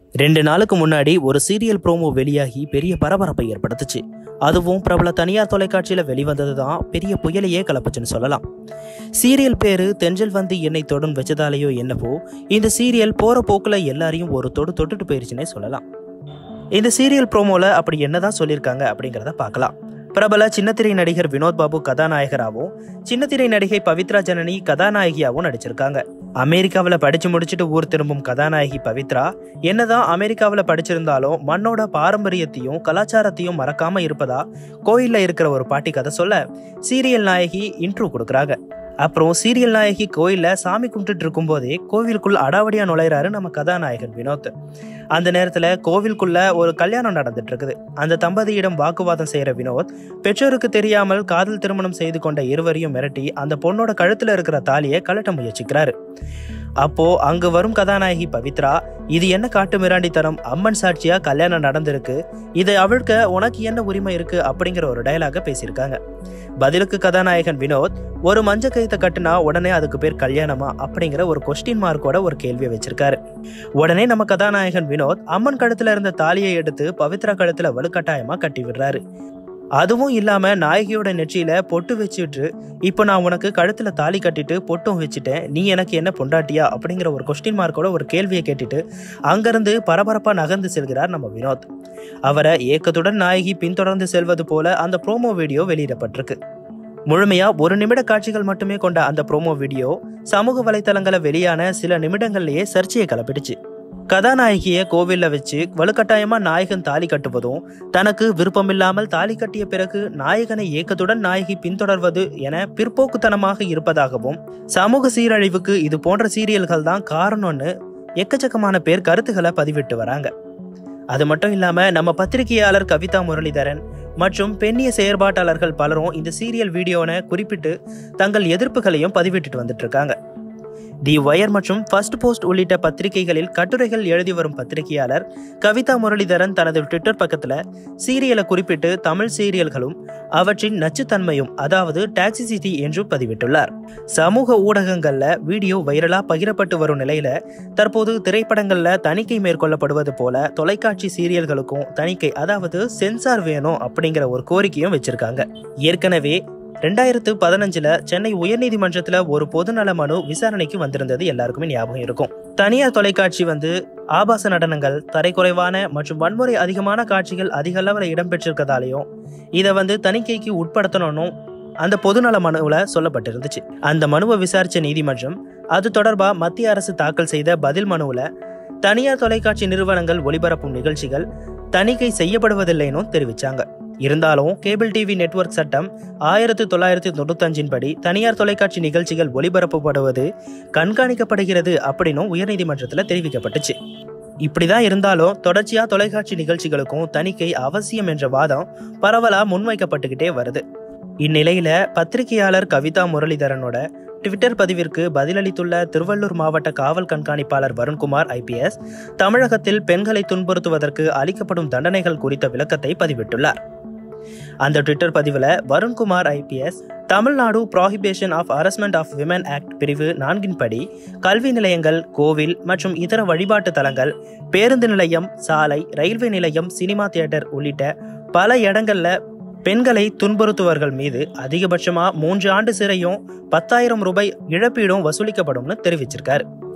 ரெண்டு நாளுக்கு முன்னாடி ஒரு சீரியல் ப்ரோமோ வெளியாகி பெரிய பரபரப்பை ஏற்படுத்துச்சு அதுவும் பிரபல தனியார் தொலைக்காட்சியில் வெளிவந்தது தான் பெரிய புயலையே கலப்புச்சுன்னு சொல்லலாம் சீரியல் பேரு தெஞ்சல் வந்து என்னை தொடும் வச்சதாலேயோ என்னவோ இந்த சீரியல் போற போக்குல எல்லாரையும் ஒரு தொடு தொட்டுட்டு போயிருச்சுன்னே சொல்லலாம் இந்த சீரியல் ப்ரோமோல அப்படி என்னதான் சொல்லியிருக்காங்க அப்படிங்கிறத பார்க்கலாம் பிரபல சின்னத்திரை நடிகர் வினோத் பாபு கதாநாயகராகவும் சின்னத்திரை நடிகை பவித்ரா ஜனனி கதாநாயகியாகவும் நடிச்சிருக்காங்க அமெரிக்காவில் படிச்சு முடிச்சுட்டு ஊர் திரும்பும் கதாநாயகி பவித்ரா என்னதான் அமெரிக்காவில் படிச்சிருந்தாலும் மண்ணோட பாரம்பரியத்தையும் கலாச்சாரத்தையும் மறக்காம இருப்பதா கோயில்ல இருக்கிற ஒரு பாட்டி கதை சொல்ல சீரியல் நாயகி இன்ட்ரோ கொடுக்குறாங்க அப்புறம் சீரியல் நாயகி கோயில்ல சாமி கும்பிட்டுட்டு இருக்கும்போதே கோவிலுக்குள்ள அடாவடியா நுழையிறாரு நம்ம கதாநாயகன் வினோத் அந்த நேரத்துல கோவிலுக்குள்ள ஒரு கல்யாணம் நடந்துட்டு இருக்குது அந்த தம்பதியிடம் வாக்குவாதம் செய்யற வினோத் பெற்றோருக்கு தெரியாமல் காதல் திருமணம் செய்து கொண்ட இருவரையும் மிரட்டி அந்த பொண்ணோட கழுத்துல இருக்கிற தாலியை கழட்ட முயற்சிக்கிறாரு அப்போ அங்கு வரும் கதாநாயகி பவித்ரா இது என்ன காட்டு மிராண்டித்தனம் அம்மன் சாட்சியா கல்யாணம் நடந்திருக்கு இதை அவிழ்க்க உனக்கு என்ன உரிமை இருக்கு அப்படிங்கிற ஒரு டயலாக பேசியிருக்காங்க பதிலுக்கு கதாநாயகன் வினோத் ஒரு மஞ்ச கயித்தை கட்டுனா உடனே அதுக்கு பேர் கல்யாணமா அப்படிங்கிற ஒரு கொஸ்டின் மார்க்கோட ஒரு கேள்வியை வச்சிருக்காரு உடனே நம்ம கதாநாயகன் வினோத் அம்மன் கழுத்துல இருந்த தாலியை எடுத்து பவித்ரா கழுத்துல வலுக்கட்டாயமா கட்டி விடுறாரு அதுவும் இல்லாம நாயகியோட நெற்றியில பொட்டு வச்சுட்டு இப்போ நான் உனக்கு கழுத்துல தாலி கட்டிட்டு பொட்டும் வச்சுட்டேன் நீ எனக்கு என்ன பொண்டாட்டியா அப்படிங்கிற ஒரு கொஸ்டின் மார்க்கோட ஒரு கேள்வியை கேட்டுட்டு அங்கிருந்து பரபரப்பா நகர்ந்து செல்கிறார் நம்ம வினோத் அவரை ஏக்கத்துடன் நாயகி பின்தொடர்ந்து செல்வது போல அந்த ப்ரோமோ வீடியோ வெளியிடப்பட்டிருக்கு முழுமையா ஒரு நிமிட காட்சிகள் மட்டுமே கொண்ட அந்த ப்ரோமோ வீடியோ சமூக வலைத்தளங்களை வெளியான சில நிமிடங்கள்லயே சர்ச்சையை கிளப்பிடுச்சு கதாநாயகிய கோவில்ல வச்சு வலுக்கட்டாயமா நாயகன் தாலி கட்டுவதும் தனக்கு விருப்பமில்லாமல் தாலி கட்டிய பிறகு நாயகனை ஏக்கத்துடன் நாயகி பின்தொடர்வது என பிற்போக்குத்தனமாக இருப்பதாகவும் சமூக சீரழிவுக்கு இது போன்ற சீரியல்கள் தான் காரணம்னு எக்கச்சக்கமான பேர் கருத்துக்களை பதிவிட்டு வராங்க அது மட்டும் இல்லாம நம்ம பத்திரிகையாளர் கவிதா முரளிதரன் மற்றும் பெண்ணிய செயற்பாட்டாளர்கள் பலரும் இந்த சீரியல் வீடியோனை குறிப்பிட்டு தங்கள் எதிர்ப்புகளையும் பதிவிட்டுட்டு வந்துட்டு இருக்காங்க தி ஒயர் மற்றும் ஃபர்ஸ்ட் போஸ்ட் உள்ளிட்ட பத்திரிகைகளில் கட்டுரைகள் எழுதி வரும் பத்திரிகையாளர் கவிதா முரளிதரன் தனது ட்விட்டர் பக்கத்துல சீரியலை குறிப்பிட்டு தமிழ் சீரியல்களும் அவற்றின் நச்சுத்தன்மையும் அதாவது டாக்ஸிசிட்டி என்றும் பதிவிட்டுள்ளார் சமூக ஊடகங்கள்ல வீடியோ வைரலா பகிரப்பட்டு வரும் நிலையில தற்போது திரைப்படங்கள்ல தணிக்கை மேற்கொள்ளப்படுவது போல தொலைக்காட்சி சீரியல்களுக்கும் தணிக்கை அதாவது சென்சார் வேணும் அப்படிங்கிற ஒரு கோரிக்கையும் வச்சிருக்காங்க ஏற்கனவே ரெண்டாயிரத்து பதினஞ்சுல சென்னை உயர்நீதிமன்றத்துல ஒரு பொதுநல மனு விசாரணைக்கு வந்திருந்தது எல்லாருக்குமே ஞாபகம் இருக்கும் தனியார் தொலைக்காட்சி வந்து ஆபாச நடனங்கள் தரைக்குறைவான மற்றும் வன்முறை அதிகமான காட்சிகள் அதிக அளவில் இடம்பெற்றிருக்கதாலையும் இதை வந்து தணிக்கைக்கு உட்படுத்தணும்னு அந்த பொதுநல மனுவில் சொல்லப்பட்டிருந்துச்சு அந்த மனுவை விசாரிச்ச நீதிமன்றம் அது தொடர்பா மத்திய அரசு தாக்கல் செய்த பதில் மனுவில் தனியார் தொலைக்காட்சி நிறுவனங்கள் ஒளிபரப்பும் நிகழ்ச்சிகள் தணிக்கை செய்யப்படுவதில்லைன்னு தெரிவிச்சாங்க இருந்தாலும் கேபிள் டிவி நெட்வொர்க் சட்டம் ஆயிரத்தி தொள்ளாயிரத்தி தொண்ணூத்தஞ்சின் படி தனியார் தொலைக்காட்சி நிகழ்ச்சிகள் ஒளிபரப்பப்படுவது கண்காணிக்கப்படுகிறது அப்படின்னும் உயர்நீதிமன்றத்தில் தெரிவிக்கப்பட்டுச்சு இப்படிதான் இருந்தாலும் தொடர்ச்சியா தொலைக்காட்சி நிகழ்ச்சிகளுக்கும் தணிக்கை அவசியம் என்ற வாதம் பரவலா முன்வைக்கப்பட்டுக்கிட்டே வருது இந்நிலையில பத்திரிகையாளர் கவிதா முரளிதரனோட ட்விட்டர் பதிவிற்கு பதிலளித்துள்ள திருவள்ளூர் மாவட்ட காவல் கண்காணிப்பாளர் வருண்குமார் ஐபிஎஸ் தமிழகத்தில் பெண்களை துன்புறுத்துவதற்கு அளிக்கப்படும் தண்டனைகள் குறித்த விளக்கத்தை பதிவிட்டுள்ளார் அந்த ட்விட்டர் பதிவில் Varunkumar IPS Tamil Nadu prohibition of harassment of women act பிரிவு நான்கின் படி கல்வி நிலையங்கள் கோவில் மற்றும் இதர வழிபாட்டு தலங்கள் பேருந்து நிலையம் சாலை ரயில்வே நிலையம் சினிமா தியேட்டர் உள்ளிட்ட பல இடங்கள்ல பெண்களை துன்புறுத்துவர்கள் மீது அதிகபட்சமா மூன்று ஆண்டு சிறையும் பத்தாயிரம் ரூபாய் இழப்பீடும் வசூலிக்கப்படும்னு தெரிவிச்சிருக்காரு